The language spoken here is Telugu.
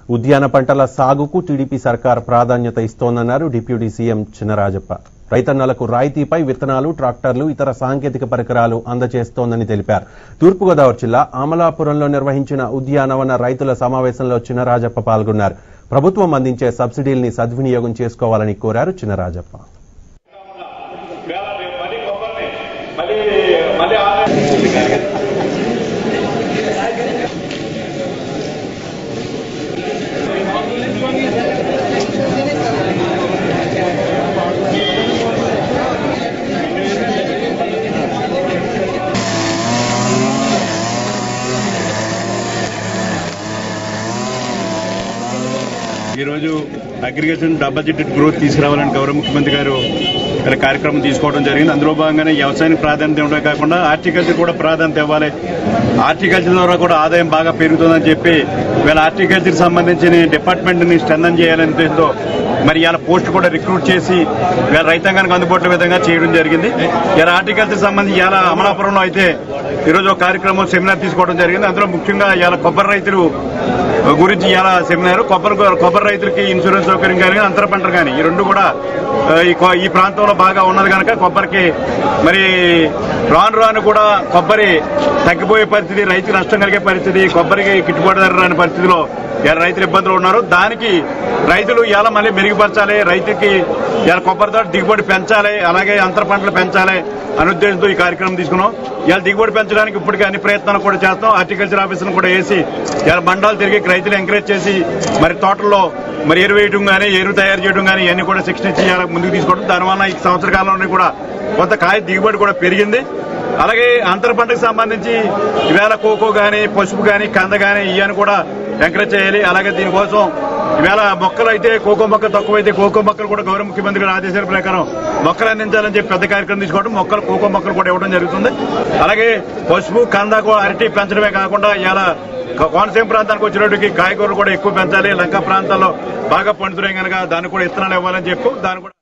ఉద్యాన పంటల సాగుకు టీడీపీ సర్కార్ ప్రాధాన్యత ఇస్తోందన్నారు డిప్యూటీ సీఎం చినరాజప్ప రైతన్నలకు రాయితీపై విత్తనాలు ట్రాక్టర్లు ఇతర సాంకేతిక పరికరాలు అందజేస్తోందని తెలిపారు తూర్పుగోదావరి జిల్లా అమలాపురంలో నిర్వహించిన ఉద్యానవన రైతుల సమావేశంలో చినరాజప్ప పాల్గొన్నారు ప్రభుత్వం అందించే సబ్సిడీల్ని సద్వినియోగం చేసుకోవాలని కోరారు చినరాజప్ప మళ్ళీ కొబ్బరిని మళ్ళీ మళ్ళీ ఆదాయం ఈరోజు అగ్రిగేషన్ డబల్ డిజిట్ గ్రోత్ తీసుకురావాలని గౌరవ ముఖ్యమంత్రి గారు ఇక్కడ కార్యక్రమం తీసుకోవడం జరిగింది అందులో భాగంగానే వ్యవసాయానికి ప్రాధాన్యత ఇవ్వడమే కాకుండా హార్టికల్చర్ కూడా ప్రాధాన్యత ఇవ్వాలి హార్టికల్చర్ ద్వారా కూడా ఆదాయం బాగా పెరుగుతుందని చెప్పి వీళ్ళ హార్టికల్చర్ సంబంధించిన డిపార్ట్మెంట్ని స్ట్రెంథన్ చేయాలనే ఉద్దేశంతో మరి ఇలా పోస్ట్ కూడా రిక్రూట్ చేసి వీళ్ళ రైతాంగానికి అందుబాటులో విధంగా చేయడం జరిగింది ఇలా హార్టికల్చర్ సంబంధించి ఇలా అమలాపురంలో అయితే ఈరోజు ఒక కార్యక్రమం సెమినార్ తీసుకోవడం జరిగింది అందులో ముఖ్యంగా ఇలా కొబ్బరి రైతులు గురించి ఇలా సెమినార్ కొబ్బరి కొబ్బరి రైతులకి ఇన్సూరెన్స్ సౌకర్యం కానీ అంతర పంటలు కానీ ఈ రెండు కూడా ఆ, ఈ కొ- ఈ ప్రాంతంలో బాగా ఉన్నది కనుక కొబ్బరికి మరి రాను రాను కూడా కొబ్బరి తగ్గిపోయే పరిస్థితి రైతు నష్టం కలిగే పరిస్థితి కొబ్బరికి గిట్టుబాటు ధర రాని పరిస్థితిలో ఇలా రైతులు ఇబ్బందులు ఉన్నారు దానికి రైతులు ఇలా మళ్ళీ మెరుగుపరచాలి రైతుకి ఇలా కొబ్బరి తోట దిగుబడి పెంచాలి అలాగే అంతర పంటలు పెంచాలి అనే ఉద్దేశంతో ఈ కార్యక్రమం తీసుకున్నాం ఇలా దిగుబడి పెంచడానికి ఇప్పటికే అన్ని ప్రయత్నాలు కూడా చేస్తాం హార్టికల్చర్ ఆఫీసులను కూడా వేసి ఇలా మండలాలు తిరిగి రైతులు ఎంకరేజ్ చేసి మరి తోటల్లో మరి ఎరువు వేయడం కానీ ఎరువు తయారు చేయడం కానీ ఇవన్నీ కూడా శిక్షణ ఇచ్చి ఇలా ముందుకు తీసుకోవడం దానివల్ల ఈ సంవత్సర కాలంలో కూడా కొంత కాయ దిగుబడి కూడా పెరిగింది అలాగే అంతర పంటకు సంబంధించి ఈవేళ కోకో కానీ పసుపు కానీ కంద కానీ ఇవన్నీ కూడా ఎంకరేజ్ చేయాలి అలాగే దీనికోసం ఈవేళ మొక్కలు అయితే కోకో మొక్క తక్కువైతే కోకో మొక్కలు కూడా గౌరవ ముఖ్యమంత్రి గారి ఆదేశాల ప్రకారం మొక్కలు అందించాలని చెప్పి పెద్ద కార్యక్రమం తీసుకోవడం మొక్కలు కోకో మొక్కలు కూడా ఇవ్వడం జరుగుతుంది అలాగే పసుపు కంద కూడా అరటి పెంచడమే కాకుండా ఇలా కోనసీమ ప్రాంతానికి వచ్చినట్టుకి కాయగూరలు కూడా ఎక్కువ పెంచాలి లంక ప్రాంతాల్లో బాగా పండుతున్నాయి కనుక దానికి కూడా ఇత్తనాలు ఇవ్వాలని చెప్పు దాన్ని కూడా